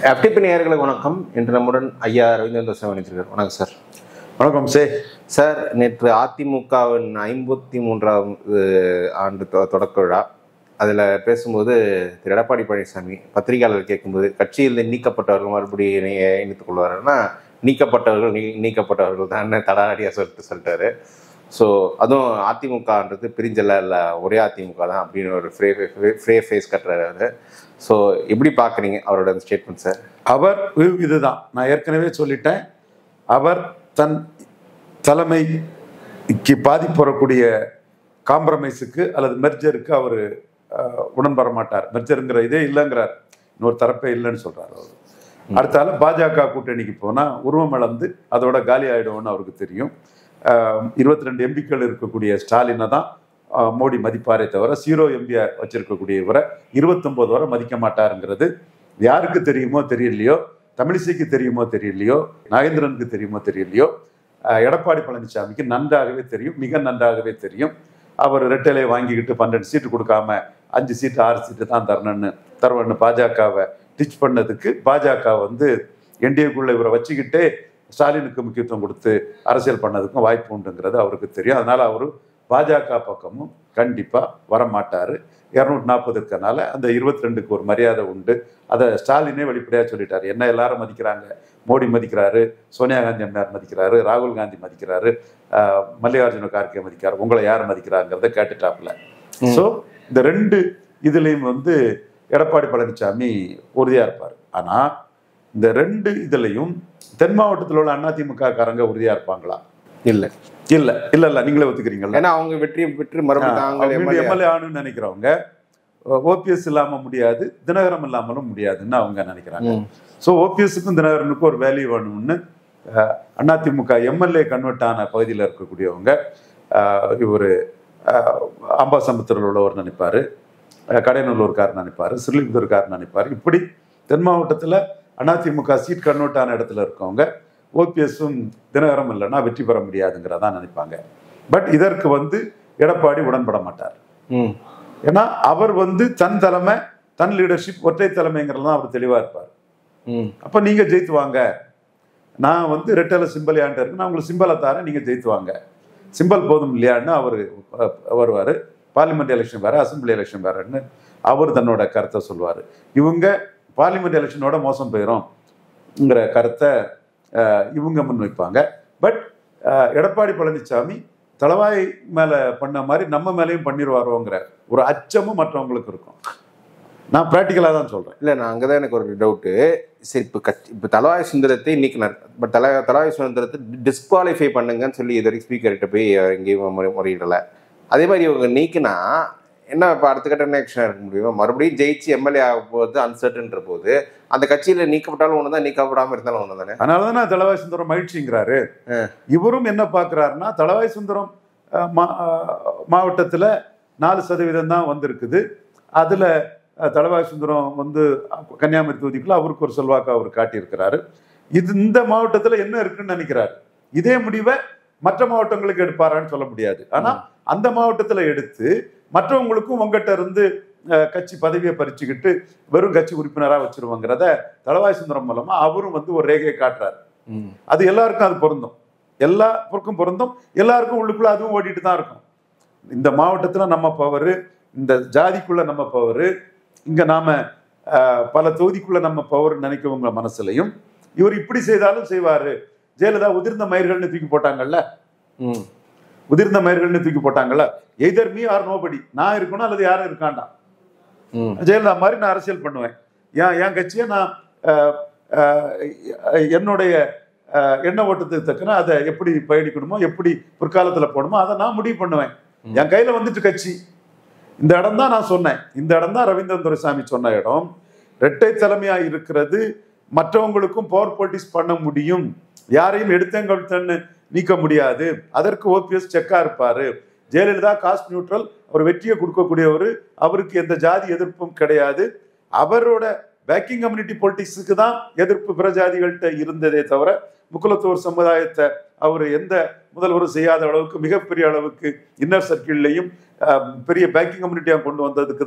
FTP நேயர்களுக்கு வணக்கம் இன்று நம்முடன் ஐயா ரவீந்திரன் சார் இணைச்சிருக்கார் வணக்கம் சார் வணக்கம் சே சார் நேற்று அதிமுகவின் ஐம்பத்தி மூன்றாவது ஆண்டு தொ- தொடக்க விழா அதில் பேசும்போது திரு எடப்பாடி பழனிசாமி பத்திரிகையாளர் கேட்கும்போது கட்சியில் நீக்கப்பட்டவர்கள் மறுபடியும் இணைய இணைத்துக் கொள்வாருன்னா நீக்கப்பட்டவர்கள் நீ நீக்கப்பட்டவர்கள் தான் தடாடியாக சொல்லிட்டு சொல்லிட்டாரு ஸோ அதுவும் அதிமுகன்றது பிரிஞ்சல இல்லை ஒரே அதிமுக தான் அப்படின்னு ஒரு ஃப்ரே ஃப்ரே ஃபேஸ் கட்டுறாரு அவரு ஸோ எப்படி பார்க்குறீங்க அவரோட ஸ்டேட்மெண்ட் சார் அவர் இது- இதுதான் நான் ஏற்கனவே சொல்லிட்டேன் அவர் தன் தலைமைக்கு பாதிப்பு வரக்கூடிய காம்ப்ரமைஸுக்கு அல்லது மெர்ஜருக்கு அவர் உடன்பட மாட்டார் மெர்ஜருங்கிற இதே இல்லைங்கிறார் இன்னொரு தரப்பே இல்லைன்னு சொல்றாரு அவர் அடுத்தால பாஜக கூட்டணிக்கு போனா உருவம் இழந்து அதோட காலி ஆயிடும்னு அவருக்கு தெரியும் இருபத்தி ரெண்டு எம்பிக்கள் இருக்கக்கூடிய ஸ்டாலினை தான் ஆஹ், மோடி மதிப்பாரே தவிர ஜீரோ எம்பியை வச்சிருக்கக்கூடிய இவரை இருபத்தொன்பது வரை மதிக்க மாட்டாருங்கிறது யாருக்கு தெரியுமோ தெரியலையோ தமிழிசைக்கு தெரியுமோ தெரியலையோ நாகேந்திரனுக்கு தெரியுமோ தெரியலையோ ஆஹ், எடப்பாடி பழனிசாமிக்கு நன்றாகவே தெரியும் மிக நன்றாகவே தெரியும் அவர் ரெட்டலை வாங்கிக்கிட்டு பன்னெண்டு சீட்டு கொடுக்காம அஞ்சு சீட்டு ஆறு சீட்டு தான் தரணும்னு தருவன்னு பாஜகவை டிச் பண்ணதுக்கு பாஜக வந்து என்டிஏக்குள்ள இவரை வச்சுக்கிட்டே ஸ்டாலினுக்கு முக்கியத்துவம் கொடுத்து அரசியல் பண்ணதுக்கும் வாய்ப்பு உண்டுங்கிறது அவருக்கு தெரியும் அதனால அவரு பாஜக பக்கமும் கண்டிப்பா வரமாட்டாரு இரநூத்தி நாற்பதுக்கனால அந்த இருபத்தி ரெண்டுக்கு ஒரு மரியாதை உண்டு அதை ஸ்டாலினே வெளிப்படையா சொல்லிட்டாரு என்ன எல்லாரும் மதிக்கிறாங்க மோடி மதிக்கிறாரு சோனியா காந்தி அம்மையார் மதிக்கிறாரு ராகுல் காந்தி மதிக்கிறாரு ஆஹ் மல்லிகார்ஜுன கார்கே மதிக்கிறாரு உங்களை யார் மதிக்கிறாங்கிறத கேட்டுட்டாப்புல ம். ஸோ இந்த ரெண்டு இதுலயும் வந்து எடப்பாடி பழனிசாமி உறுதியா இருப்பார் ஆனா இந்த ரெண்டு இதுலயும் தென் மாவட்டத்தில் உள்ள அதிமுக காரங்க உறுதியா இருப்பாங்களா இல்லை இல்ல இல்ல இல்ல நீங்களே ஒத்துக்கிறீங்களா ஏன்னா அவங்க வெற்றி பெற்று மறுபடியும் தாங்கள் MLA எம்எல்ஏ ஆகணும்னு நினைக்கிறவங்க ஓபிஎஸ் இல்லாம முடியாது தினகரம் இல்லாமலும் முடியாதுன்னு அவங்க நினைக்கிறாங்க ம். ஸோ ஓபிஎஸ்க்கும் தினகரனுக்கும் ஒரு வேல்யூ வேணும்னு அஹ், அதிமுக எம்எல்ஏ கன்வெர்ட் ஆன பகுதியில் இருக்கக்கூடியவங்க இவர் அம்பாசமுத்திரில் உள்ளவர் நினைப்பாரு அஹ், கடையநல்லூர்காரர் நினைப்பாரு சிறுலிபுத்தூர்காரர் நினைப்பாரு இப்படி தென் மாவட்டத்தில் அதிமுக சீட் கன்வெர்ட் ஆன இடத்துல இருக்கவங்க ஓபிஎஸும் தினகரம் இல்லைன்னா வெற்றி பெற முடியாதுங்கிறதான் நினைப்பாங்க பட் இதற்கு வந்து எடப்பாடி உடன்பட மாட்டார் ம் ஏன்னா அவர் வந்து தன் தலைமை தன் லீடர்ஷிப் ஒற்றை தலைமைங்கிறது தான் அவர் தெளிவா இருப்பார் ம் அப்ப நீங்க ஜெயித்து வாங்க நான் வந்து ரெட்டலை சிம்பிள் ஏன்ட்டு இருக்கு நான் உங்களுக்கு சிம்பிளை தரேன் நீங்க ஜெயித்து வாங்க சிம்பிள் போதும் இல்லையான்னு அவர் வருவார் பார்லிமெண்ட் எலெக்ஷன் வேற அசம்பிளி எலெக்ஷன் வேறன்னு அவர் தன்னோட கருத்தை சொல்லுவார் இவங்க பார்லிமெண்ட் எலெக்ஷனோட மோசம் போயிடும்ங்கிற கருத்தை அஹ், இவங்க முன்வைப்பாங்க பட் எடப்பாடி பழனிசாமி தளவாய் மேல பண்ண மாதிரி நம்ம மேலேயும் பண்ணிடுவாரோங்கிற ஒரு அச்சமும் மற்றவங்களுக்கு இருக்கும் நான் ப்ராக்டிக்கலாக தான் சொல்றேன் இல்லை நான் அங்கே தான் எனக்கு ஒரு டவுட்டு சரி இப்போ கட்சி இப்போ தலவாய் சுந்தரத்தை நீக்கினார் பட் தல தலவாய் சுந்தரத்தை டிஸ்குவாலிஃபை பண்ணுங்கன்னு சொல்லி இது வரைக்கும் ஸ்பீக்கர்கிட்ட போய் அவர் எங்கேயும் முறை முறையிடலை அதே மாதிரி இவங்க நீக்கினா என்ன இப்போ அடுத்த கட்ட என்ன ஆக்ஷன் இருக்க முடியும் மறுபடியும் ஜெயிச்சு எம்எல்ஏ ஆக போது அன்சர்டன்ற போது அந்த கட்சியில் நீக்கப்பட்டாலும் ஒன்று தான் நீக்கப்படாமல் இருந்தாலும் ஒன்று தானே அதனால தான் தளவாய் சுந்தரம் மகிழ்ச்சிங்கிறாரு ஆ. இவரும் என்ன பார்க்குறாருன்னா தளவாய் சுந்தரம் அஹ், மா- அஹ், மாவட்டத்துல நாலு சதவீதம் தான் வந்திருக்குது அதுல அஹ், தளவாய் சுந்தரம் வந்து கன்னியாகுமரி தொகுதிக்குள்ள அவருக்கு ஒரு செல்வாக்கு அவர் காட்டியிருக்கிறாரு இது இந்த மாவட்டத்துல என்ன இருக்குன்னு நினைக்கிறாரு இதே முடிவை மற்ற மாவட்டங்களுக்கு எடுப்பாரான்னு சொல்ல முடியாது ஆனா அந்த மாவட்டத்துல எடுத்து மற்றவங்களுக்கும் உங்ககிட்ட இருந்து அஹ், கட்சி பதவியை பறிச்சுக்கிட்டு வெறும் கட்சி உறுப்பினரா வச்சிருவாங்கிறத தளவாய் சுந்தரம் மூலமா அவரும் வந்து ஒரு ரேகையை காட்டுறாரு ம் அது எல்லாருக்கும் அது பொருந்தும் எல்லாருக்கும் பொருந்தும் எல்லாருக்கும் உள்ளுக்குள்ள அதுவும் ஓடிட்டு தான் இருக்கும் இந்த மாவட்டத்துல நம்ம பவர் இந்த ஜாதிக்குள்ள நம்ம பவர் இங்க நாம ஆஹ், பல தொகுதிக்குள்ள நம்ம பவர் நினைக்கவங்க மனசுலையும் இவர் இப்படி செய்தாலும் செய்வாரு ஜெயலலிதா உதிர்ந்த மயிர்கள்னு தூக்கி போட்டாங்கல்ல ம் உதிர்ந்த மயிர்கள்னு தூக்கி போட்டாங்கல்ல எய்தர் மீ ஆர் நோபடி நான் இருக்கணும் அல்லது யாரும் இருக்காண்டா ம் ஜெயலலிதா மாதிரி நான் அரசியல் பண்ணுவேன் என் என் கட்சியை நான் அஹ், அஹ், என்னுடைய அஹ், எண்ண ஓட்டத்துக்கு தக்கன அதை எப்படி பயணிக்கணுமோ எப்படி பிற்காலத்துல போகணுமோ அதை நான் முடிவு பண்ணுவேன் ம். என் கையில வந்துட்டு கட்சி இந்த இடம் தான் நான் சொன்னேன் இந்த இடம் தான் ரவீந்திரன் துரைசாமி சொன்ன இடம் இரட்டை தலைமையா இருக்கிறது மற்றவங்களுக்கும் பவர் பொலிட்டிக்ஸ் பண்ண முடியும் யாரையும் எடுத்தேங்கன்னு நீக்க முடியாது அதற்கு ஓபிஎஸ் செக்கா இருப்பாரு ஜெயலலிதா காஸ்ட் நியூட்ரல் அவர் வெற்றியை கொடுக்கக்கூடியவர் அவருக்கு எந்த ஜாதி எதிர்ப்பும் கிடையாது அவரோட பேக்கிங் கம்யூனிட்டி பொலிட்டிக்ஸுக்கு தான் எதிர்ப்பு பிற ஜாதிகள்கிட்ட இருந்ததே தவிர முக்குலத்தோர் சமுதாயத்தை அவர் எந்த முதல்வரும் செய்யாத அளவுக்கு மிகப்பெரிய அளவுக்கு இன்னர் சர்க்கிள்லையும் பெரிய பேக்கிங் கம்யூனிட்டியாக கொண்டு வந்ததுக்கு தான்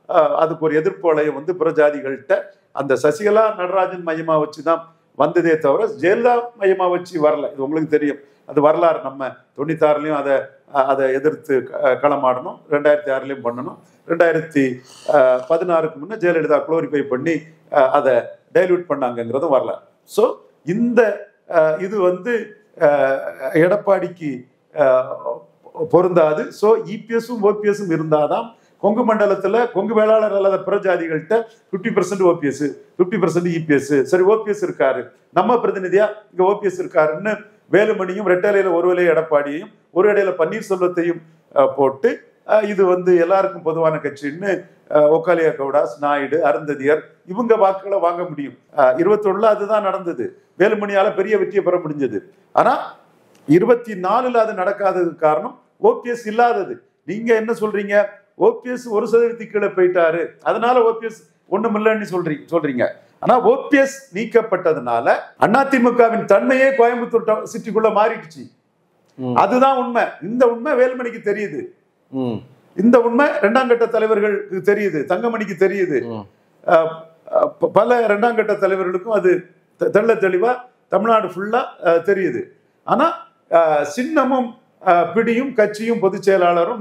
அஹ், அதுக்கு ஒரு எதிர்ப்பு வளையம் வந்து பிற ஜாதிகள்கிட்ட அந்த சசிகலா நடராஜன் மையமா வச்சு தான் வந்ததே தவிர ஜெயலலிதா மையமா வச்சு வரல இது உங்களுக்கு தெரியும் அது வரலாறு நம்ம தொண்ணூத்தாறுலையும் அதை அஹ், அதை எதிர்த்து க- களமாடணும் ரெண்டாயிரத்தி ஆறுலையும் பண்ணணும் ரெண்டாயிரத்தி அஹ், பதினாறுக்கு முன்னே ஜெயலலிதா குளோரிஃபை பண்ணி அஹ், அதை டைல்யூட் பண்ணாங்கங்கிறதும் வரல ஸோ இந்த அஹ், இது வந்து அஹ், எடப்பாடிக்கு அஹ், பொருந்தாது ஸோ இபிஎஸும் ஓபிஎஸும் இருந்தாதான் கொங்கு மண்டலத்துல கொங்கு வேளாளர் அல்லாத பிற ஜாதிகள்கிட்ட fifty percent OPS fifty percent EPS சரி ஓபிஎஸ் இருக்காரு நம்ம பிரதிநிதியா இங்க ஓபிஎஸ் இருக்காருன்னு வேலுமணியும் ரெட்டலையில ஒரு வேலையை எடப்பாடியையும் ஒரு இடையில பன்னீர்செல்வத்தையும் அஹ், போட்டு அஹ், இது வந்து எல்லாருக்கும் பொதுவான கட்சின்னு அஹ், ஒக்காலியா கவுடாஸ் நாயுடு அருந்ததியர் இவங்க வாக்குகளை வாங்க முடியும் இருபத்தொன்னுல அதுதான் நடந்தது வேலுமணியால பெரிய வெற்றியை பெற முடிஞ்சது ஆனா இருபத்தி நாலுல அது நடக்காததுக்கு காரணம் ஓபிஎஸ் இல்லாதது நீங்க என்ன சொல்றீங்க ஓபிஎஸ் ஒரு சதவீதத்துக்கு கீழே போயிட்டாரு அதனால ஓபிஎஸ் ஒண்ணும் இல்லைன்னு சொல்றீங்க சொல்றீங்க ஆனா ஓபிஎஸ் நீக்கப்பட்டதுனால அதிமுகவின் தன்மையே கோயம்புத்தூர் டவு- சிட்டிக்குள்ள மாறிடுச்சு ம். அதுதான் உண்மை இந்த உண்மை வேலுமணிக்கு தெரியுது ம் இந்த உண்மை இரண்டாம் கட்ட தலைவர்களுக்கு தெரியுது தங்கமணிக்கு தெரியுது ம் அஹ், அஹ், ப- பல இரண்டாம் கட்ட தலைவர்களுக்கும் அது தெ- தெள்ள தெளிவா தமிழ்நாடு ஃபுல்லா அஹ், தெரியுது ஆனா அஹ், சின்னமும் அஹ், பிடியும் கட்சியும் பொதுச் செயலாளரும்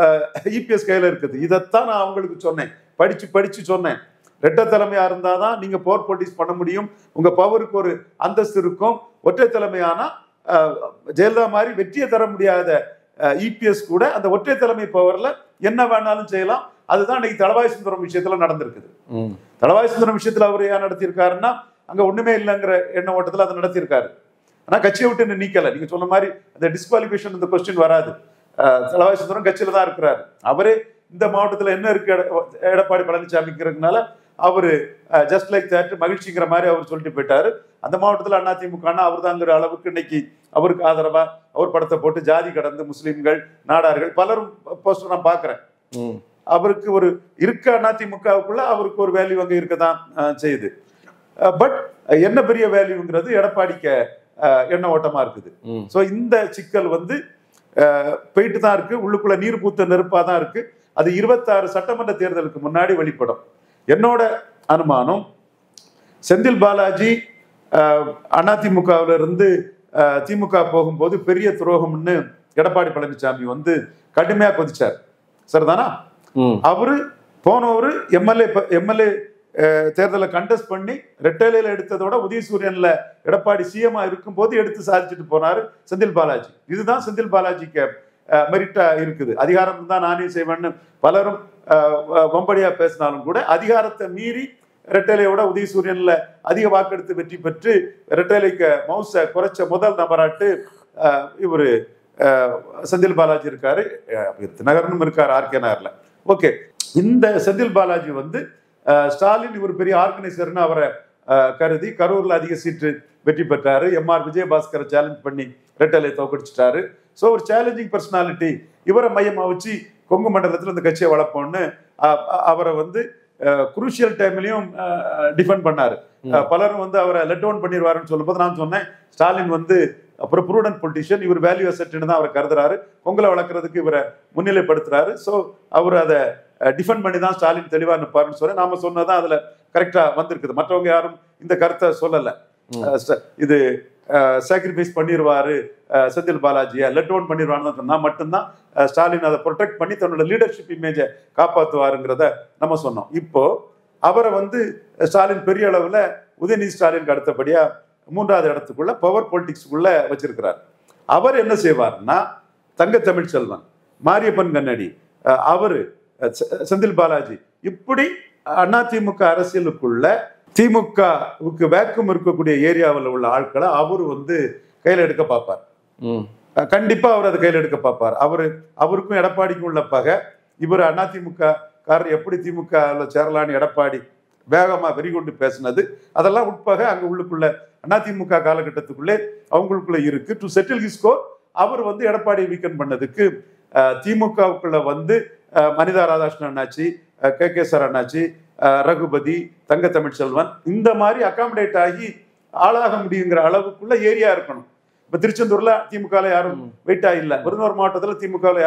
இபிஎஸ் கையில இருக்குது இதைத்தான் நான் அவங்களுக்கு சொன்னேன் படிச்சு படிச்சு சொன்னேன் ரெட்ட தலைமையா இருந்தாதான் நீங்க போர் போட்டிஸ் பண்ண முடியும் உங்க பவருக்கு ஒரு அந்தஸ்து இருக்கும் ஒற்றை தலைமையானா அஹ், ஜெயலலிதா மாதிரி வெற்றியை தர முடியாத இபிஎஸ் கூட அந்த ஒற்றை தலைமை பவர்ல என்ன வேணாலும் செய்யலாம் அதுதான் இன்னைக்கு தளவாய் சுந்தரம் விஷயத்துல நடந்திருக்குது ம் தளவாய் சுந்தரம் விஷயத்துல அவர் ஏன் நடத்தியிருக்காருன்னா அங்க ஒண்ணுமே இல்லைங்கிற எண்ண ஓட்டத்துல அதை நடத்தியிருக்காரு ஆனா கட்சியை விட்டு இன்னும் நீக்கல நீங்க சொன்ன மாதிரி அந்த டிஸ்குவாலிஃபிகேஷன் இந்த கொஸ்டின் வராது அஹ் தளவாய் சுந்தரம் கட்சியில தான் இருக்கிறாரு அவரே இந்த மாவட்டத்துல என்ன இருக்கு எட- எடப்பாடி பழனிசாமிங்கிறதுனால அவரு ஜஸ்ட் லைக் தட் மகிழ்ச்சிங்கிற மாதிரி அவர் சொல்லிட்டு போயிட்டாரு அந்த மாவட்டத்துல அதிமுகனா அவர் தாங்கிற அளவுக்கு இன்னைக்கு அவருக்கு ஆதரவா அவர் படத்தை போட்டு ஜாதி கடந்து முஸ்லிம்கள் நாடார்கள் பலரும் போஸ்டர் நான் பாக்குறேன் ம் அவருக்கு ஒரு இருக்க அதிமுகவுக்குள்ள அவருக்கு ஒரு வேல்யூ அங்க இருக்கதான் அஹ், செய்யுது பட் என்ன பெரிய வேல்யூங்கிறது எடப்பாடிக்க அஹ், எண்ண ஓட்டமா இருக்குது ம் ஸோ இந்த சிக்கல் வந்து அஹ், போயிட்டு தான் இருக்கு உள்ளுக்குள்ள நீர் பூத்த நெருப்பா தான் இருக்கு அது இருபத்தாறு சட்டமன்ற தேர்தலுக்கு முன்னாடி வெளிப்படும் என்னோட அனுமானம் செந்தில் பாலாஜி அஹ், அதிமுகவுல இருந்து அஹ், திமுக போகும்போது பெரிய துரோகம்னு எடப்பாடி பழனிசாமி வந்து கடுமையா கொதிச்சார் சரிதானா ம் அவரு போனவரு எம்எல்ஏ எம்எல்ஏ தேர்தலை கண்டெஸ்ட் பண்ணி ரெட்டேலையில எடுத்ததோட உதயசூரியன்ல எடப்பாடி சிஎம்ஆ இருக்கும்போது எடுத்து சாதிச்சுட்டு போனாரு செந்தில் பாலாஜி இதுதான் செந்தில் பாலாஜிக்கு மெரிட்டா இருக்குது அதிகாரம் தான் நானே செய்வேன்னு பலரும் அஹ், அஹ், வம்படியா பேசினாலும் கூட அதிகாரத்தை மீறி ரெட்டேலையோட உதயசூரியன்ல அதிக வாக்கெடுத்து வெற்றி பெற்று ரெட்டேலைக்கு மவுஸை குறைச்ச முதல் நபராட்டு அஹ், இவரு அஹ், செந்தில் பாலாஜி இருக்காரு அஹ், தினகரனும் இருக்காரு ஆர்கே நகர்ல ஓகே இந்த செந்தில் பாலாஜி வந்து அஹ், ஸ்டாலின் இவர் பெரிய ஆர்கனைசர்னு அவரை அஹ், கருதி கரூர்ல அதிக சீட்டு வெற்றி பெற்றாரு எம்ஆர் விஜயபாஸ்கரை சேலஞ்ச் பண்ணி ரெட்டலை தோக்கடிச்சிட்டாரு ஸோ ஒரு சேலஞ்சிங் பர்சனாலிட்டி இவரை மையமா வச்சு கொங்கு மண்டலத்தில் இந்த கட்சியை வளர்ப்போம்னு அஹ், அஹ், அவரை வந்து குரூஷியல் டைம்லயும் டிஃபெண்ட் பண்ணாரு அஹ், பலரும் வந்து அவரை லெட் டவுன் பண்ணிடுவாருன்னு சொல்லும்போது நான் சொன்னேன் ஸ்டாலின் வந்து அப்புறம் ப்ரூடன்ட் பொலிட்டிஷியன் இவர் வேல்யூ அசெட்னு தான் அவர் கருதுறாரு பொங்கலை வளர்க்கறதுக்கு இவரை முன்னிலைப்படுத்துறாரு ஸோ அவர் அதை டிஃபெண்ட் பண்ணி தான் ஸ்டாலின் தெளிவா நிற்பாருன்னு சொல்லி நாம சொன்னதான் அதுல கரெக்டா வந்திருக்குது மற்றவங்க யாரும் இந்த கருத்தை சொல்லல அஹ் ச- இது சாக்ரிஃபைஸ் பண்ணிடுவாரு அஹ் செந்தில் பாலாஜியை லெட் டவுன் பண்ணிடுவாருன்னு சொன்னா மட்டும்தான் அஹ் ஸ்டாலின் அதை ப்ரொடெக்ட் பண்ணி தன்னோட லீடர்ஷிப் இமேஜை காப்பாற்றுவாருங்கிறத நம்ம சொன்னோம் இப்போ அவரை வந்து ஸ்டாலின் பெரிய அளவுல உதயநிதி ஸ்டாலினுக்கு அடுத்தபடியா மூன்றாவது இடத்துக்குள்ள பவர் பொலிட்டிக்ஸ்க்குள்ள வச்சிருக்கிறார் அவர் என்ன செய்வார்னா தங்க தமிழ்ச்செல்வன் மாரியப்பன் கண்ணடி அஹ் அவரு அஹ் செ- செந்தில் பாலாஜி இப்படி அதிமுக அரசியலுக்குள்ள திமுகவுக்கு வேக்கம் இருக்கக்கூடிய ஏரியாவில் உள்ள ஆட்களை அவரு வந்து கையில எடுக்க பார்ப்பார் ம் அஹ் கண்டிப்பா அவர் அதை கையில எடுக்க பார்ப்பார் அவரு அவருக்கும் எடப்பாடிக்கும் உள்ள பகை இவர் அதிமுக காரர் எப்படி திமுக சேரலான்னு எடப்பாடி வேகமா வெறிகொண்டு பேசினது அதெல்லாம் உட்பகை அங்க உள்ளுக்குள்ள அதிமுக காலகட்டத்துக்குள்ளே அவங்களுக்குள்ள இருக்கு டு செட்டில் ஹிஸ்கோர் அவர் வந்து எடப்பாடியை வீக்கன் பண்ணதுக்கு அஹ், திமுகவுக்குள்ள வந்து அஹ், மனிதா ராதாகிருஷ்ணன் அண்ணாச்சி கே கே சார் அண்ணாச்சி அஹ், ரகுபதி தங்க தமிழ்ச்செல்வன் இந்த மாதிரி அகாமடேட் ஆகி ஆளாக முடியுங்கிற அளவுக்குள்ள ஏரியா இருக்கணும் இப்ப திருச்செந்தூர்ல திமுகல யாரும் வெயிட்டா இல்ல விருதுநகர் மாவட்டத்துல திமுகல யாரும்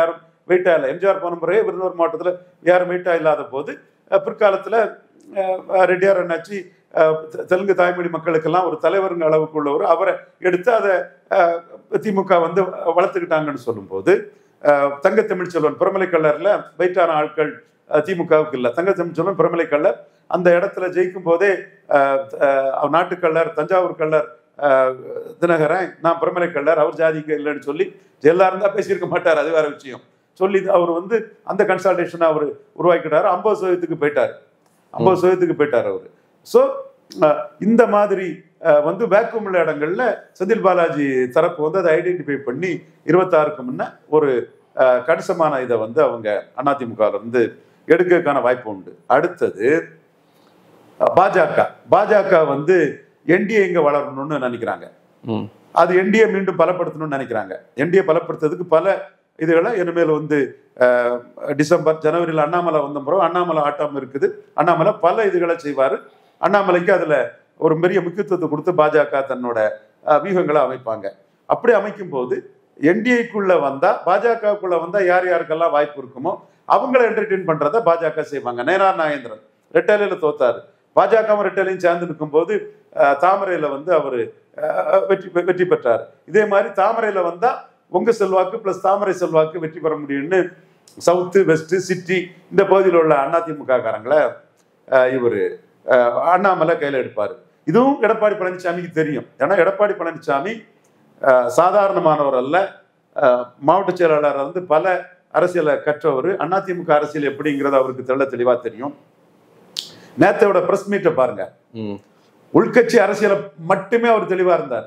வெயிட்டா இல்லை எம்ஜிஆர் போன முறையே விருதுநகர் மாவட்டத்தில் யாரும் வெயிட்டா இல்லாத போது அஹ், பிற்காலத்துல அஹ், ரெட்டியார் அண்ணாச்சி அஹ், தெ- தெலுங்கு தாய்மொழி மக்களுக்கெல்லாம் ஒரு தலைவருங்க அளவுக்கு உள்ளவர் அவரை எடுத்து அதை அஹ், திமுக வந்து வளர்த்துக்கிட்டாங்கன்னு சொல்லும்போது அஹ், தங்க தமிழ்ச்செல்வன் பிரமலை கல்லர்ல வெயிட்டான ஆட்கள் அஹ், திமுகவுக்கு இல்லை தங்க தமிழ்ச்செல்வன் பிரமலை கல்லர் அந்த இடத்துல ஜெயிக்கும் போதே அஹ், அஹ், நாட்டுக்கல்லர் தஞ்சாவூர் கல்லர் அஹ், தினகரன் நான் பிரமலை கல்லர் அவர் ஜாதிக்கு இல்லைன்னு சொல்லி எல்லாரும் தான் பேசியிருக்க மாட்டார் அது வேற விஷயம் சொல்லி அவர் வந்து அந்த கன்சல்டேஷனை அவர் உருவாக்கிட்டாரு ஐம்பது சதவீதத்துக்கு போயிட்டார் ஐம்பது சதவீதத்துக்கு போயிட்டார் அவர் ஸோ இந்த மாதிரி அஹ், வந்து வேக்கம் உள்ள இடங்கள்ல செந்தில் பாலாஜி தரப்பு வந்து அதை ஐடென்டிஃபை பண்ணி இருபத்தாறுக்கு முன்ன ஒரு அஹ், கணிசமான இதை வந்து அவங்க அதிமுகவில் இருந்து எடுக்கிறதுக்கான வாய்ப்பு உண்டு அடுத்தது அஹ், பாஜக பாஜக வந்து என்டிஏ இங்க வளரணும்னு நினைக்கிறாங்க ம் அது என்டிஏ மீண்டும் பலப்படுத்தணும்னு நினைக்கிறாங்க என்டிஏ பலப்படுத்துறதுக்கு பல இதுகளை இனிமேல் வந்து அஹ், டிசம்பர் ஜனவரியில் அண்ணாமலை வந்த பிறகு அண்ணாமலை ஆட்டம் இருக்குது அண்ணாமலை பல இதுகளை செய்வார் அண்ணாமலைக்கு அதுல ஒரு பெரிய முக்கியத்துவத்தை கொடுத்து பாஜக தன்னோட அஹ், வியூகங்களை அமைப்பாங்க அப்படி அமைக்கும் போது என்டிஏக்குள்ள வந்தா பாஜகவுக்குள்ள வந்தா யார் யாருக்கெல்லாம் வாய்ப்பு இருக்குமோ அவங்கள என்டர்டெயின் பண்றத பாஜக செய்வாங்க நேனார் நாகேந்திரன் ரெட்டலையில தோத்தாரு பாஜகவும் ரெட்டலையும் சேர்ந்து இருக்கும்போது அஹ், தாமரையில வந்து அவரு அஹ், வெற்றி பெ- வெற்றி பெற்றார் இதே மாதிரி தாமரையில வந்தா உங்க செல்வாக்கு பிளஸ் தாமரை செல்வாக்கு வெற்றி பெற முடியும்னு சவுத்து வெஸ்ட் சிட்டி இந்த பகுதியில் உள்ள அதிமுக காரங்களை இவர் அண்ணாமலை கையில் எடுப்பார் இதுவும் எடப்பாடி பழனிசாமிக்கு தெரியும் ஏன்னா எடப்பாடி பழனிசாமி அஹ், சாதாரணமானவர் அல்ல அஹ், மாவட்ட செயலாளர் வந்து பல அரசியலை கற்றவர் அதிமுக அரசியல் எப்படிங்கிறது அவருக்கு தெள்ள தெளிவா தெரியும் நேத்தையோட பிரஸ் மீட்டை பாருங்க ம் உள்கட்சி அரசியல மட்டுமே அவர் தெளிவா இருந்தார்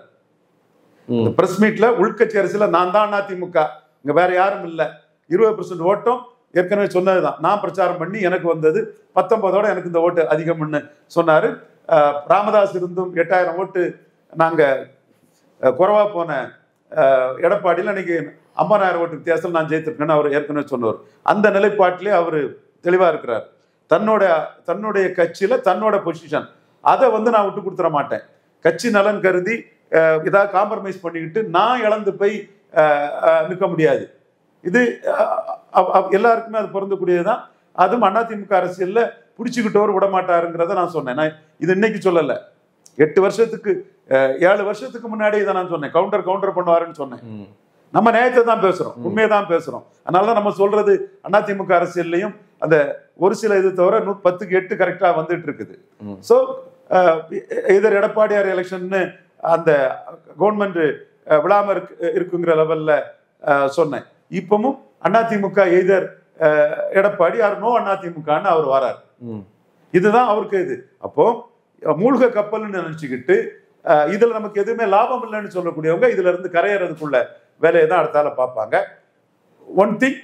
ம் பிரஸ் மீட்ல உள்கட்சி அரசியல நான் தான் அதிமுக இங்க வேற யாரும் இல்ல இருபது பெர்சன்ட் ஓட்டம் ஏற்கனவே சொன்னதுதான் நான் பிரச்சாரம் பண்ணி எனக்கு வந்தது பத்தொன்பதோட எனக்கு இந்த ஓட்டு அதிகம்னு சொன்னாரு அஹ், ராமதாஸ் இருந்தும் எட்டாயிரம் ஓட்டு நாங்க அஹ், குறைவா போன அஹ், எடப்பாடியில் இன்னைக்கு ஐம்பதாயிரம் ஓட்டு வித்தியாசத்தில் நான் ஜெயித்திருக்கேன்னு அவர் ஏற்கனவே சொன்னவர் அந்த நிலைப்பாட்டிலே அவர் தெளிவா இருக்கிறார் தன்னோட தன்னுடைய கட்சியில தன்னோட பொசிஷன் அதை வந்து நான் விட்டு கொடுத்துட மாட்டேன் கட்சி நலன் கருதி அஹ், ஏதாவது காம்ப்ரமைஸ் பண்ணிக்கிட்டு நான் இழந்து போய் அஹ், அஹ், நிற்க முடியாது இது அஹ், அஹ், அஹ், எல்லாருக்குமே அது பொருந்தக்கூடியதுதான் அதுவும் அதிமுக அரசியல்ல பிடிச்சிக்கிட்டவர் விட மாட்டாருங்கிறத நான் சொன்னேன் நான் இது இன்னைக்கு சொல்லல எட்டு வருஷத்துக்கு அஹ், ஏழு வருஷத்துக்கு முன்னாடி இதை நான் சொன்னேன் கவுண்டர் கவுண்டர் பண்ணுவாருன்னு சொன்னேன் ம் நம்ம நியாயத்தை தான் பேசுறோம் உண்மையை தான் பேசுறோம் அதனால தான் நம்ம சொல்றது அதிமுக அரசியல்லையும் அந்த ஒரு சில இது தவிர நூ பத்துக்கு எட்டு கரெக்டா வந்துட்டு இருக்குது ம். ஸோ இதர் எடப்பாடியார் எலெக்ஷன்னு அந்த கவர்மெண்ட் விழாம இருக்கு இருக்குங்கிற லெவல்ல சொன்னேன் இப்பவும் AIADMK either Edappadi or no அதிமுகன்னு அவர் வரார் ம் இதுதான் அவருக்கு இது அப்போ அஹ், மூழ்க கப்பல்னு நினைச்சுக்கிட்டு அஹ், இதுல நமக்கு எதுவுமே லாபம் இல்லைன்னு சொல்லக்கூடியவங்க இதுல இருந்து கரையறதுக்குள்ள வேலையை தான் அடுத்தால பார்ப்பாங்க ஒன் திங்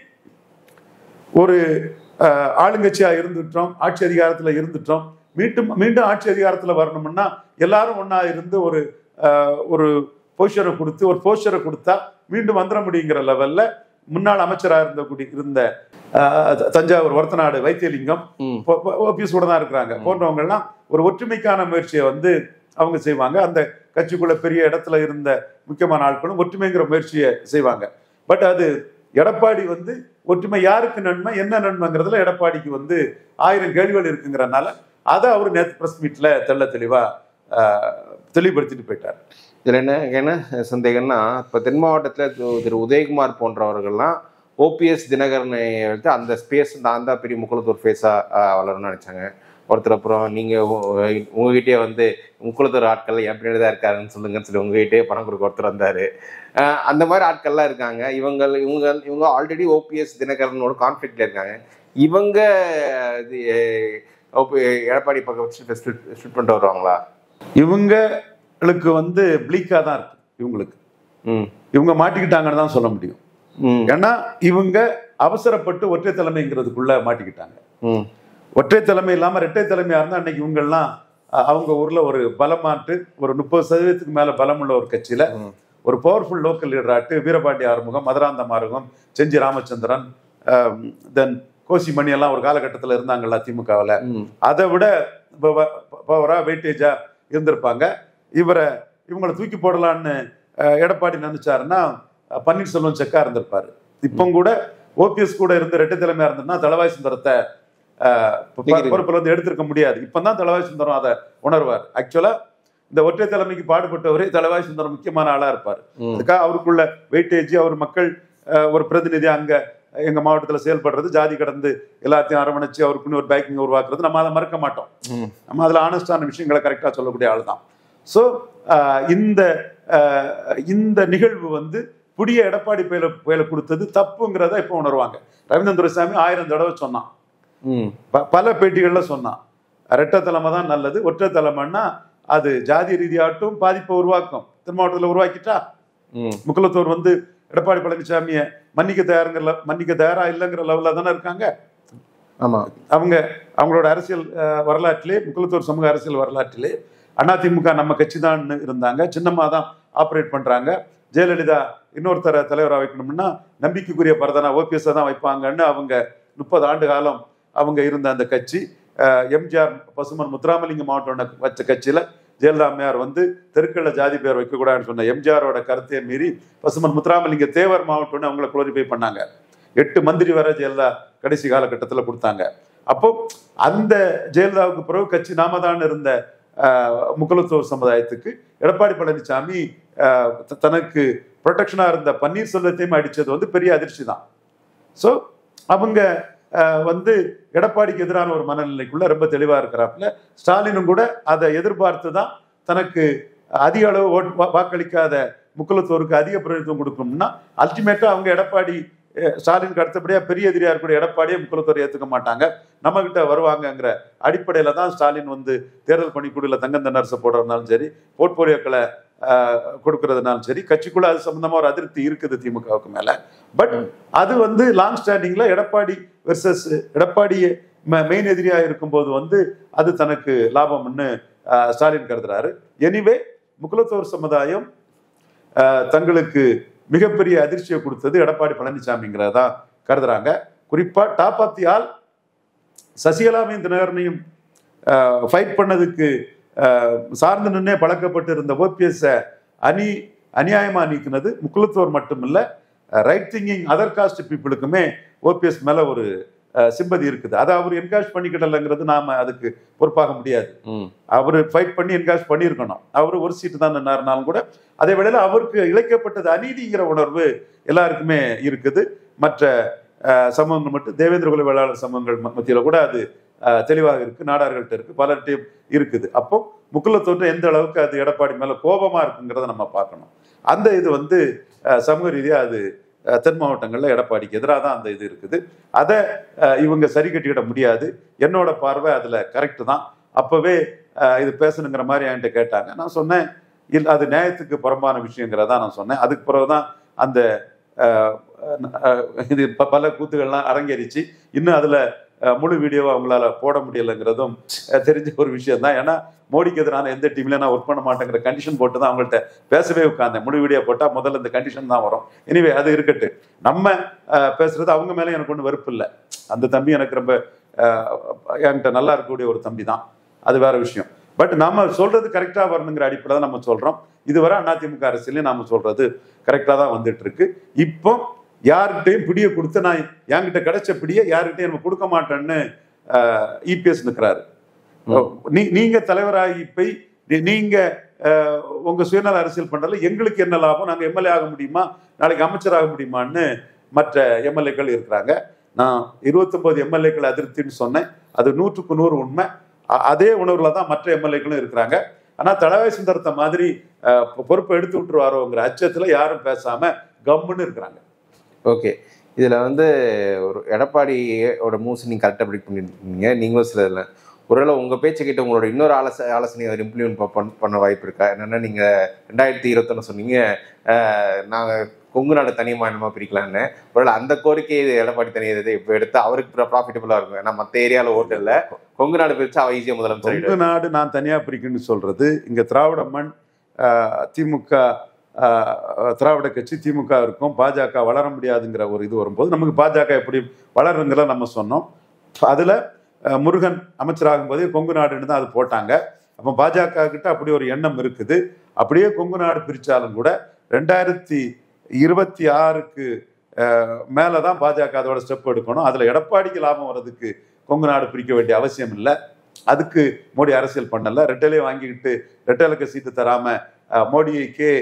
ஒரு அஹ், ஆளுங்கட்சியா இருந்துட்டோம் ஆட்சி அதிகாரத்துல இருந்துட்டோம் மீண்டும் மீண்டும் ஆட்சி அதிகாரத்துல வரணும்னா எல்லாரும் ஒண்ணா இருந்து ஒரு அஹ், ஒரு போஸ்டரை கொடுத்து ஒரு போஸ்டரை கொடுத்தா மீண்டும் வந்துட முடியுங்கிற லெவல்ல முன்னாள் அமைச்சராக இருந்த கூடி இருந்த அஹ், தஞ்சாவூர் ஒரத்தநாடு வைத்தியலிங்கம் ம் ஓபிஎஸ் கூட தான் இருக்கிறாங்க போன்றவங்க எல்லாம் ஒரு ஒற்றுமைக்கான முயற்சியை வந்து அவங்க செய்வாங்க அந்த கட்சிக்குள்ள பெரிய இடத்துல இருந்த முக்கியமான ஆட்களும் ஒற்றுமைங்கிற முயற்சியை செய்வாங்க பட் அது எடப்பாடி வந்து ஒற்றுமை யாருக்கு நன்மை என்ன நன்மைங்கிறதுல எடப்பாடிக்கு வந்து ஆயிரம் கேள்விகள் இருக்குங்கிறனால அதை அவர் நேற்று பிரஸ் மீட்ல தெள்ள தெளிவா ஆஹ், தெளிவுபடுத்திட்டு போயிட்டார் இதில் என்ன என்ன சந்தேகம்னா இப்போ தென் மாவட்டத்தில் திரு உதயகுமார் போன்றவர்கள்லாம் ஓபிஎஸ் தினகரனை எடுத்து அந்த ஸ்பேஸ் நான் தான் பெரிய முக்குளத்தூர் ஃபேஸாக வளரும்னு நினச்சாங்க ஒருத்தர் அப்புறம் நீங்கள் உங்ககிட்டயே வந்து முக்குளத்தூர் ஆட்கள் என் பின்னாடி தான் இருக்காருன்னு சொல்லுங்கன்னு சொல்லி உங்ககிட்டயே பணம் கொடுக்க ஒருத்தர் வந்தார் அந்த மாதிரி ஆட்கள்லாம் இருக்காங்க இவங்க இவங்க இவங்க ஆல்ரெடி ஓபிஎஸ் தினகரனோட கான்ஃப்ளிக்ட்ல இருக்காங்க இவங்க இது, OP எடப்பாடி பக்கம் வச்சு ஸ்பிட் பண்ணிட்டு வருவாங்களா இவங்களுக்கு வந்து பிளீக்கா தான் இருக்கு இவங்களுக்கு ம் இவங்க மாட்டிக்கிட்டாங்கன்னு தான் சொல்ல முடியும் ம் ஏன்னா இவங்க அவசரப்பட்டு ஒற்றை தலைமைங்கிறதுக்குள்ள மாட்டிக்கிட்டாங்க ம் ஒற்றை தலைமை இல்லாம இரட்டை தலைமையா இருந்தா அன்னைக்கு இவங்கெல்லாம் அஹ், அவங்க ஊர்ல ஒரு பலமாட்டு ஒரு முப்பது சதவீதத்துக்கு மேல பலம் உள்ள ஒரு கட்சியில ம். ஒரு பவர்ஃபுல் லோக்கல் லீடராட்டு வீரபாண்டி ஆறுமுகம் மதுராந்த மாறுகம் செஞ்சி ராமச்சந்திரன் தென் கோசி மணி எல்லாம் ஒரு காலகட்டத்தில் இருந்தாங்கல்ல திமுகவில் ம் அதை விட பவரா வெயிட்டேஜா இருந்திருப்பாங்க இவரை இவங்களை தூக்கி போடலான்னு அஹ், எடப்பாடி நினைச்சாருன்னா அஹ், பன்னீர்செல்வம் செக்கா இருந்திருப்பாரு இப்போ கூட ஓபிஎஸ் கூட இருந்து ரெட்டை தலைமையா இருந்ததுன்னா தளவாய் சுந்தரத்தை ஆஹ், பொ- நீக்கிருங்க. பொறுப்புல வந்து எடுத்திருக்க முடியாது இப்பதான் தளவாய் சுந்தரம் அதை உணர்வார் ஆக்சுவலா இந்த ஒற்றை தலைமைக்கு பாடுபட்டவரே தளவாய் சுந்தரம் முக்கியமான ஆளா இருப்பார் ம். அதுக்காக அவருக்குள்ள வெயிட்டேஜ் அவர் மக்கள் ஆஹ், ஒரு பிரதிநிதி அங்க எங்க மாவட்டத்துல செயல்படுறது ஜாதி கடந்து எல்லாத்தையும் அரவணைச்சு அவருக்குன்னு ஒரு பேக்கிங் உருவாக்குறது நம்ம அதை மறக்க மாட்டோம் ம். நம்ம அதில் ஆனஸ்டான விஷயங்களை கரெக்டாக சொல்லக்கூடிய ஆள் தான் ஸோ இந்த ஆஹ், இந்த நிகழ்வு வந்து புதிய எடப்பாடி புயல புயல கொடுத்தது தப்புங்கிறத இப்போ உணர்வாங்க ரவீந்திரன் துரைசாமி ஆயிரம் தடவை சொன்னான் ம். ப- பல பேட்டிகள்ல சொன்னான் ரெட்டை தலைமை தான் நல்லது ஒற்றை தலைமைன்னா அது ஜாதி ரீதியாகட்டும் பாதிப்பை உருவாக்கும் தென் மாவட்டத்தில் உருவாக்கிட்டா ம். முக்குலத்தோர் வந்து எடப்பாடி பழனிசாமியை மன்னிக்க தயாருங்கிற மன்னிக்க தயாரா இல்லைங்கிற லெவலில் தானே இருக்காங்க ஆமா அவங்க அவங்களோட அரசியல் அஹ், வரலாற்றிலே முக்குலத்தூர் சமூக அரசியல் வரலாற்றிலே அதிமுக நம்ம கட்சி தான் இருந்தாங்க சின்னம்மா தான் ஆப்ரேட் பண்றாங்க ஜெயலலிதா இன்னொருத்தர தலைவராக வைக்கணும்னா நம்பிக்கைக்குரிய பரதனா ஓபிஎஸ் தான் வைப்பாங்கன்னு அவங்க முப்பது ஆண்டு காலம் அவங்க இருந்த அந்த கட்சி அஹ், எம்ஜிஆர் பசுமன் முத்துராமலிங்க மாவட்டம் வச்ச கட்சியில ஜெயலலிதா அம்மையார் வந்து தெருக்கல்ல ஜாதி பேர் வைக்கக்கூடாதுன்னு சொன்ன எம்ஜிஆரோட கருத்தை மீறி பசுமன் முத்துராமலிங்க தேவர் மாவட்டம்னு அவங்கள குளோரிஃபை பண்ணாங்க எட்டு மந்திரி வரை ஜெயலலிதா கடைசி காலகட்டத்தில் கொடுத்தாங்க அப்போ அந்த ஜெயலலிதாவுக்கு பிறகு கட்சி நாம தான் இருந்த ஆஹ், முக்குலத்தோர் சமுதாயத்துக்கு எடப்பாடி பழனிசாமி ஆஹ், த- தனக்கு ப்ரொடெக்ஷனா இருந்த பன்னீர்செல்வத்தையும் அடிச்சது வந்து பெரிய அதிர்ச்சி தான் ஸோ அவங்க ஆஹ், வந்து எடப்பாடிக்கு எதிரான ஒரு மனநிலைக்குள்ள ரொம்ப தெளிவா இருக்கிறாப்புல ஸ்டாலினும் கூட அதை எதிர்பார்த்து தான் தனக்கு அதிக அளவு ஓட்டு வா- வாக்களிக்காத முக்குலத்தோருக்கு அதிக பிரதிநிதித்துவம் கொடுக்கணும்னா அல்டிமேட்டா அவங்க எடப்பாடி அஹ், ஸ்டாலினுக்கு அடுத்தபடியா பெரிய எதிரியா இருக்கக்கூடிய எடப்பாடியே முக்குலத்தோர் ஏத்துக்க மாட்டாங்க நம்ம கிட்ட வருவாங்கங்கிற அடிப்படையில தான் ஸ்டாலின் வந்து தேர்தல் பணிக்குழுல தங்கம் தென்னரசு போடுறதுனாலும் சரி போர்ட்போலியோக்களை ஆஹ், கொடுக்கறதுனாலும் சரி கட்சிக்குள்ள அது சம்பந்தமா ஒரு அதிருப்தி இருக்குது திமுகவுக்கு மேல பட் அது வந்து லாங் ஸ்டாண்டிங்ல எடப்பாடி வெர்சஸ் எடப்பாடி மெயின் எதிரியா இருக்கும்போது வந்து அது தனக்கு லாபம்னு ஆஹ், ஸ்டாலின் கருதுறாரு எனிவே முக்குலத்தோர் சமுதாயம் ஆஹ், தங்களுக்கு மிகப்பெரிய அதிர்ச்சியை கொடுத்தது எடப்பாடி பழனிசாமிங்கிறதா கருதுறாங்க குறிப்பா டாப் ஆஃப் தி ஆல் சசிகலாவையும் தினகரனையும் ஃபைட் பண்ணதுக்கு ஆஹ், சார்ந்து நின்னே பழக்கப்பட்டு இருந்த ஓபிஎஸ் அணி அநியாயமா நீக்கினது முக்குலத்தோர் மட்டுமில்ல ரைட் திங்கிங் அதர் காஸ்ட் பீப்புளுக்குமே ஓபிஎஸ் மேல ஒரு சிம்பதி இருக்குது அதை அவர் என்கரேஜ் பண்ணிக்கிடலைங்கிறது நாம அதுக்கு பொறுப்பாக முடியாது ம். அவர் ஃபைட் பண்ணி என்கரேஜ் பண்ணியிருக்கணும் அவர் ஒரு சீட்டு தான் நின்னாருனாலும் கூட அதே வேளையில அவருக்கு இழைக்கப்பட்டது அநீதிங்கிற உணர்வு எல்லாருக்குமே இருக்குது மற்ற அஹ், சமூகங்கள் மட்டும் தேவேந்திர குல வேளாளர் சமூகங்கள் ம- மத்தியில கூட அது அஹ், தெளிவாக இருக்கு நாடார்கள்ட்ட இருக்கு பலர்கிட்டையும் இருக்குது அப்போ முக்குலத்தோற்று எந்த அளவுக்கு அது எடப்பாடி மேல கோபமா இருக்குங்கிறத நம்ம பார்க்கணும் அந்த இது வந்து அஹ், சமூக ரீதியா அது அஹ், தென் மாவட்டங்கள்ல எடப்பாடிக்கு எதிராக தான் அந்த இது இருக்குது அதை அஹ், இவங்க சரி கட்டிக்கிட முடியாது என்னோட பார்வை அதுல கரெக்ட் தான் அப்பவே அஹ், இது பேசணுங்கிற மாதிரி என்கிட்ட கேட்டாங்க நான் சொன்னேன் இல்ல அது நியாயத்துக்கு புறம்பான விஷயங்கிறதா நான் சொன்னேன் அதுக்கு பிறகுதான் அந்த அஹ், அஹ், இது ப- பல கூத்துகள்லாம் அரங்கேறிச்சு இன்னும் அதுல அஹ், முழு வீடியோவை அவங்களால போட முடியலைங்கிறதும் அஹ், தெரிஞ்ச ஒரு விஷயம் தான் ஏன்னா மோடிக்கு எதிரான எந்த டீம்லயும் நான் ஒர்க் பண்ண மாட்டேங்கிற கண்டிஷன் போட்டு தான் அவங்கள்ட்ட பேசவே உட்காந்தேன் முழு வீடியோ போட்டா முதல்ல இந்த கண்டிஷன் தான் வரும் எனிவே அது இருக்கட்டு நம்ம அஹ், பேசுறது அவங்க மேல எனக்கு ஒன்றும் வெறுப்பு இல்லை அந்த தம்பி எனக்கு ரொம்ப அஹ், என்கிட்ட நல்லா இருக்கக்கூடிய ஒரு தம்பி தான் அது வேற விஷயம் பட் நாம சொல்றது கரெக்டா வரணுங்கிற அடிப்படையில் தான் நம்ம சொல்றோம் இதுவரை அதிமுக அரசியலையும் நாம சொல்றது கரெக்டா தான் வந்துட்டு இருக்கு இப்போ யார்கிட்டையும் பிடியை கொடுத்து நான் என்கிட்ட கிடைச்ச பிடியை யார்கிட்டையும் நம்ம கொடுக்க மாட்டேன்னு இபிஎஸ் நிற்கிறாரு நீ நீங்க தலைவராகி போய் நீ- நீங்க அஹ், உங்க சுயநல அரசியல் பண்றதுல எங்களுக்கு என்ன லாபம் நாங்க எம்எல்ஏ ஆக முடியுமா நாளைக்கு அமைச்சராக முடியுமான்னு மற்ற எம்எல்ஏக்கள் இருக்கிறாங்க நான் இருபத்தொன்பது எம்எல்ஏக்கள் அதிருப்தின்னு சொன்னேன் அது நூற்றுக்கு நூறு உண்மை அ- அதே உணர்வுல தான் மற்ற எம்எல்ஏக்களும் இருக்கிறாங்க ஆனா தலவாய் சுந்தரத்தை மாதிரி அஹ், பொ- பொறுப்பை எடுத்து விட்டுருவாரோங்கிற அச்சத்துல யாரும் பேசாம கம்முன்னு இருக்கிறாங்க ஓகே இதுல வந்து ஒரு எடப்பாடியோட மூவ்ஸ் நீங்க கரெக்டாக ப்ரிடிக் பண்ணிருக்கீங்க நீங்களும் சில இதில் ஒருவேளை உங்க பேச்சை கேட்டு உங்களோட இன்னொரு ஆலோச ஆலோசனை அவர் இம்ப்ளிமெண்ட் பண்ண பண்ண வாய்ப்பு இருக்கா என்னன்னா நீங்க ரெண்டாயிரத்தி இருபத்தொன்னு சொன்னீங்க அஹ், நாங்க கொங்கு நாடு தனி மாநிலமா பிரிக்கலான்னு ஒருவேளை அந்த கோரிக்கையை எடப்பாடி தனி இதை இப்போ எடுத்து அவருக்கு ப்ராஃபிட்டபுளா இருக்கும் ஏன்னா மற்ற ஏரியாவில் ஓட்டு இல்லை கொங்கு நாடு பிரிச்சா அவ ஈஸியாக முதலமைச்சர் கொங்கு நாடு நான் தனியா பிரிக்கணும்னு சொல்றது இங்க திராவிட மண் ஆஹ், திமுக ஆஹ், திராவிட கட்சி திமுக இருக்கும் பாஜக வளர முடியாதுங்கிற ஒரு இது வரும்போது நமக்கு பாஜக எப்படி வளருங்கிற நம்ம சொன்னோம் அதுல ஆஹ், முருகன் அமைச்சராகும் போதே கொங்கு நாடுன்னு தான் அது போட்டாங்க அப்போ பாஜக கிட்ட அப்படி ஒரு எண்ணம் இருக்குது அப்படியே கொங்கு நாடு பிரிச்சாலும் கூட ரெண்டாயிரத்தி இருபத்தி ஆறுக்கு மேலே தான் பாஜக அதோட ஸ்டெப் எடுக்கணும் அதில் எடப்பாடிக்கு லாபம் வர்றதுக்கு கொங்கு நாடு பிரிக்க வேண்டிய அவசியம் இல்லை அதுக்கு மோடி அரசியல் பண்ணல ரெட்டலே வாங்கிக்கிட்டு ரெட்டலுக்கு சீட்டு தராம அஹ், மோடிக்கு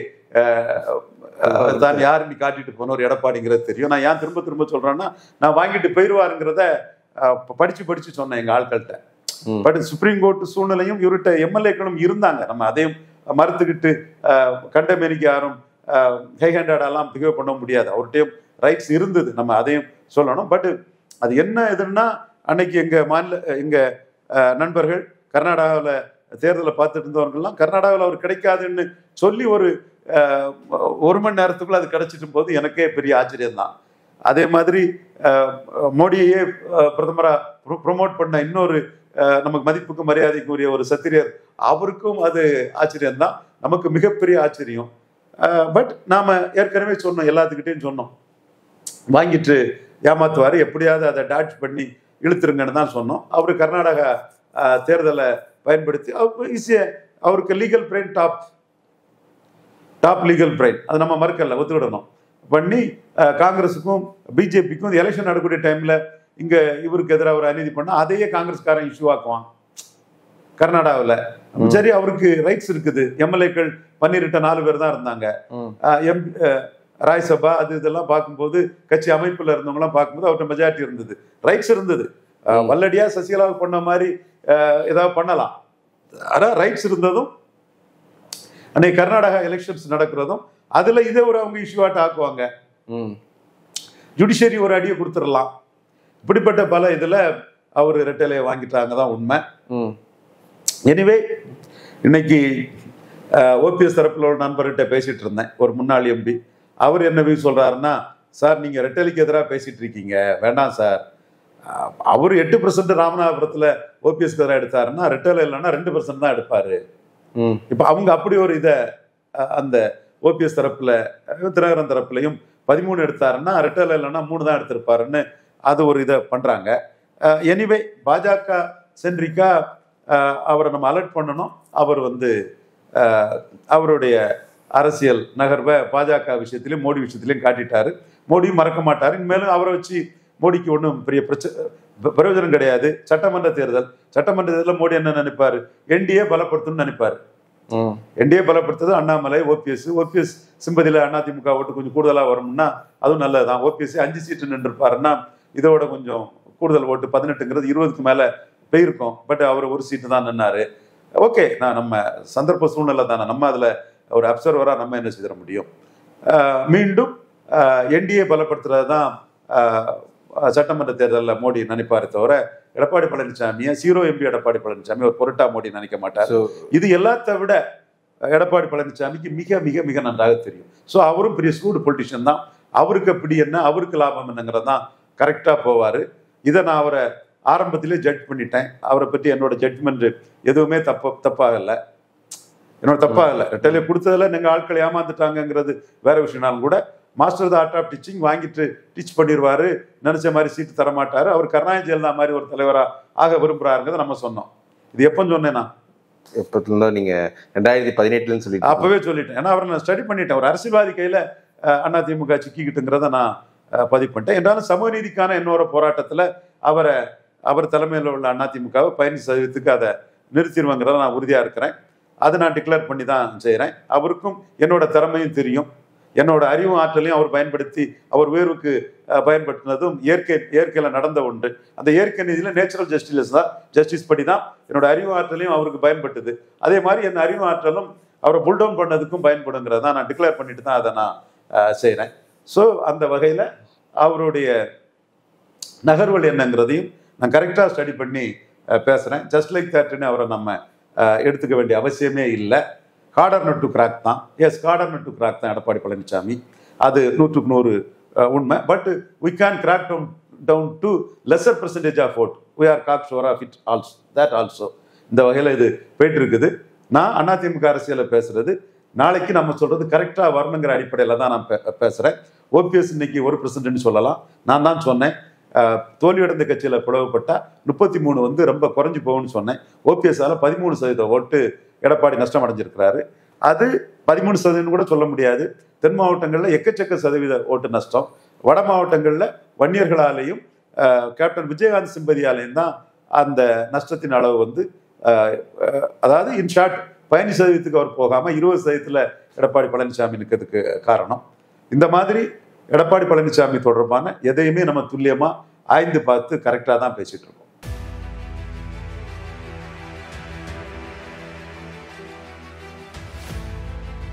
அஹ், தான் யாருன்னு காட்டிட்டு போன ஒரு எடப்பாடிங்கிறது தெரியும் நான் ஏன் திரும்ப திரும்ப சொல்றேன்னா நான் வாங்கிட்டு போயிடுவாருங்கிறத அஹ், படிச்சு படிச்சு சொன்னேன் எங்க ஆட்கள்கிட்ட ம். பட் சுப்ரீம் கோர்ட் சூழ்நிலையும் இவர்கிட்ட எம்எல்ஏக்களும் இருந்தாங்க நம்ம அதையும் மறுத்துக்கிட்டு அஹ், கண்டமேனிக்கு யாரும் ஹை ஹேண்டடாலாம் பிஹேவ் பண்ண முடியாது அவர்கிட்டயும் ரைட்ஸ் இருந்தது நம்ம அதையும் சொல்லணும் பட் அது என்ன எதுன்னா அன்னைக்கு எங்க மாநில எங்க அஹ், நண்பர்கள் கர்நாடகாவில் தேர்தலை பார்த்துட்டு இருந்தவர்கள்லாம் கர்நாடகாவில் அவர் கிடைக்காதுன்னு சொல்லி ஒரு அஹ், ஒரு மணி நேரத்துக்குள்ள அது கிடைச்சிட்டும் போது எனக்கே பெரிய ஆச்சரியம் தான் அதே மாதிரி அஹ், மோடியையே அஹ், பிரதமரா ப்ரொமோட் பண்ண இன்னொரு அஹ், நமக்கு மதிப்புக்கு மரியாதைக்கு உரிய ஒரு சத்திரியர் அவருக்கும் அது ஆச்சரியம் தான் நமக்கு மிகப்பெரிய ஆச்சரியம் பட் நாம ஏற்கனவே சொன்னோம் எல்லாத்துக்கிட்டையும் சொன்னோம் வாங்கிட்டு ஏமாத்துவாரு எப்படியாவது அதை டாட்ச் பண்ணி இழுத்துருங்கன்னு தான் சொன்னோம் அவர் கர்நாடகா அஹ், தேர்தலை பயன்படுத்தி ஈஸியா அவருக்கு legal brain top top legal brain அது நம்ம மறுக்கல ஒத்துக்கிடணும் பண்ணி அஹ், காங்கிரஸுக்கும் பிஜேபிக்கும் எலெக்ஷன் நடக்கக்கூடிய டைம்ல இங்க இவருக்கு எதிராக ஒரு அநீதி பண்ணா அதையே காங்கிரஸ்காரன் இஷ்யூ ஆக்குவான் கர்நாடகாவில் ம். சரி அவருக்கு ரைட்ஸ் இருக்குது எம்எல்ஏக்கள் பன்னிரெண்டு நாலு பேர் தான் இருந்தாங்க ம். அஹ் எம் அஹ் ராய்சபா அது இதெல்லாம் பார்க்கும்போது கட்சி அமைப்புல இருந்தவங்கலாம் பார்க்கும்போது அவர்கிட்ட மெஜாரிட்டி இருந்தது ரைட்ஸ் இருந்தது அஹ் ம். வல்லடியா சசிகலாவுக்கு பண்ண மாதிரி அஹ் ஏதாவது பண்ணலாம் ஆனா ரைட்ஸ் இருந்ததும் அன்னைக்கு கர்நாடகா எலெக்ஷன்ஸ் நடக்கிறதும் அதுல இதை ஒரு அவங்க இஷ்யூவாட்ட ஆக்குவாங்க ம். ஜுடிஷியரி ஒரு அடியை கொடுத்துடலாம் இப்படிப்பட்ட பல இதுல அவர் ரெட்டலையை வாங்கிட்டாங்க தான் உண்மை ம். எனிவே இன்னைக்கு ஓபிஎஸ் தரப்புல ஒரு நண்பர்கிட்ட பேசிட்டு இருந்தேன் ஒரு முன்னாள் எம்பி அவர் என்ன வியூ சொல்றாருன்னா சார் நீங்க ரெட்டலிக்கு எதிராக பேசிட்டு இருக்கீங்க வேண்டாம் சார் அஹ், அவர் எட்டு பர்சன்ட் ராமநாதபுரத்துல ஓபிஎஸ் எதிராக எடுத்தாருன்னா ரெட்டலை இல்லைன்னா ரெண்டு பர்சன்ட் தான் எடுப்பாரு ம். இப்போ அவங்க அப்படி ஒரு இதை அந்த ஓபிஎஸ் தரப்புல அஹ், தினகரன் தரப்புலையும் பதிமூணு எடுத்தாருன்னா ரெட்டலை இல்லைன்னா மூணு தான் எடுத்திருப்பாருன்னு அது ஒரு இதை பண்றாங்க எனிவே பாஜக சென்ட்ரிக்கா அஹ், அவரை நம்ம அலர்ட் பண்ணணும் அவர் வந்து அஹ், அவருடைய அரசியல் நகர்வை பாஜக விஷயத்திலையும் மோடி விஷயத்திலையும் காட்டிட்டாரு மோடியும் மறக்க மாட்டார் இனிமேலும் அவரை வச்சு மோடிக்கு ஒன்றும் பெரிய பிரச்சனை பிரயோஜனம் கிடையாது சட்டமன்ற தேர்தல் சட்டமன்ற தேர்தலில் மோடி என்ன நினைப்பாரு என்டிஏ பலப்படுத்தணும்னு நினைப்பாரு ம். என்டிஏ பலப்படுத்துறது அண்ணாமலை ஓபிஎஸ் ஓபிஎஸ் சிம்பதியில் அதிமுக ஓட்டு கொஞ்சம் கூடுதலாக வரும்னா அதுவும் நல்லதுதான் ஓபிஎஸ் அஞ்சு சீட்டு நின்றுப்பாருன்னா இதோட கொஞ்சம் கூடுதல் ஓட்டு பதினெட்டுங்கிறது இருபதுக்கு மேலே போயிருக்கும் பட் அவர் ஒரு சீட்டு தான் நின்னாரு ஓகே நான் நம்ம சந்தர்ப்ப சூழ்நிலை தானே நம்ம அதில் ஒரு அப்சர்வராக நம்ம என்ன செய்திட முடியும் ஆஹ் மீண்டும் என்டிஏ பலப்படுத்துறது தான் ஆஹ் சட்டமன்ற தேர்தலில் மோடி நினைப்பாரு தவிர எடப்பாடி பழனிசாமியை ஜீரோ எம்பி எடப்பாடி பழனிசாமி ஒரு பொருட்டா மோடி நினைக்க மாட்டார் So, இது எல்லாத்த விட எடப்பாடி பழனிசாமிக்கு மிக மிக மிக நன்றாக தெரியும் ஸோ அவரும் பெரிய ஸ்ரூடு பொலிட்டிஷியன் தான் அவருக்கு அப்படி என்ன அவருக்கு லாபம் என்னங்கிறது தான் கரெக்டாக போவார் இதை நான் அவரை ஆரம்பத்திலே ஜட்ஜ் பண்ணிட்டேன் அவரை பற்றி என்னோட ஜட்ஜ்மெண்ட் எதுவுமே தப்ப தப்பாகல என்னோட தப்பாகல ரெட்டலை கொடுத்ததுல நீங்கள் ஆட்களை ஏமாந்துட்டாங்கங்கிறது வேற விஷயம்னாலும் கூட master the art of teaching வாங்கிட்டு டீச் பண்ணிடுவாரு நினைச்ச மாதிரி சீட்டு தர மாட்டாரு அவர் கருணாநிதி ஜெயலலிதா மாதிரி ஒரு தலைவரா ஆக விரும்புறாருங்கிறத நம்ம சொன்னோம் இது எப்போ சொன்னேன்னா எப்பத்துல இருந்தோ நீங்க ரெண்டாயிரத்தி பதினெட்டுலன்னு சொல்லிட்டு அப்பவே சொல்லிட்டேன் ஏன்னா அவரை நான் ஸ்டடி பண்ணிட்டேன் ஒரு அரசியல்வாதி கையில அஹ், அதிமுக சிக்கிக்கிட்டுங்கிறத நான் அஹ், பதிவு பண்ணிட்டேன் என்றாலும் சமூக நீதிக்கான இன்னொரு போராட்டத்துல அவரை அவர் தலைமையில் உள்ள அதிமுகவை பதினஞ்சு சதவீதத்துக்கு அதை நிறுத்திடுவாங்கிறத நான் உறுதியா இருக்கிறேன் அதை நான் டிக்ளேர் பண்ணி தான் செய்கிறேன் அவருக்கும் என்னோட திறமையும் தெரியும் என்னோட அறிவும் ஆற்றலையும் அவர் பயன்படுத்தி அவர் உயர்வுக்கு அஹ், பயன்படுத்தினதும் இயற்கை இயற்கையில் நடந்த ஒன்று அந்த இயற்கை நீதியில் நேச்சுரல் ஜஸ்டிஸ் தான் ஜஸ்டிஸ் படி தான் என்னோட அறிவு ஆற்றலையும் அவருக்கு பயன்பட்டது அதே மாதிரி என் அறிவு ஆற்றலும் அவரை புல்டவுன் பண்ணதுக்கும் பயன்படுங்கிறத தான் நான் டிக்ளேர் பண்ணிட்டு தான் அதை நான் செய்கிறேன் ஸோ அந்த வகையில் அவருடைய நகர்வல் என்னங்கிறதையும் நான் கரெக்டாக ஸ்டடி பண்ணி பேசுகிறேன் ஜஸ்ட் லைக் தட்னு அவரை நம்ம அஹ், எடுத்துக்க வேண்டிய அவசியமே இல்லை கார்டர் டு கிராக் தான் எஸ் கார்டர் டு கிராக் தான் எடப்பாடி பழனிசாமி அது நூற்றுக்கு நூறு அஹ், உண்மை but we can crack down down to lesser percentage of vote we are cocksure of it also that also இந்த வகையில் இது போயிட்டு இருக்குது நான் அதிமுக அரசியலை பேசுறது நாளைக்கு நம்ம சொல்றது கரெக்டாக வரணுங்கிற அடிப்படையில் தான் நான் பே- பேசுறேன் ஓபிஎஸ் இன்னைக்கு ஒரு பிரசிடென்ட் சொல்லலாம் நான் தான் சொன்னேன் அஹ், தோல்வியடைந்த கட்சியில் பிளவுபட்டா முப்பத்தி மூணு வந்து ரொம்ப குறைஞ்சு போகும்னு சொன்னேன் ஓபிஎஸ்ஸால பதிமூணு சதவீத ஓட்டு எடப்பாடி நஷ்டம் அடைஞ்சிருக்கிறாரு அது பதிமூணு சதவீதம் கூட சொல்ல முடியாது தென் மாவட்டங்களில் எக்கச்சக்க சதவீத ஓட்டு நஷ்டம் வட மாவட்டங்களில் வன்னியர்களாலேயும் அஹ், கேப்டன் விஜயகாந்த் சிம்பதியாலேயும் தான் அந்த நஷ்டத்தின் அளவு வந்து அஹ், அஹ், அதாவது இன் ஷார்ட் பதினஞ்சு சதவீதத்துக்கு அவர் போகாமல் இருபது சதவீதத்தில் எடப்பாடி பழனிசாமி நிற்கிறதுக்கு காரணம் இந்த மாதிரி எடப்பாடி பழனிசாமி தொடர்பான எதையுமே நம்ம துல்லியமாக ஆய்ந்து பார்த்து கரெக்டாக தான் பேசிட்டு இருக்கோம்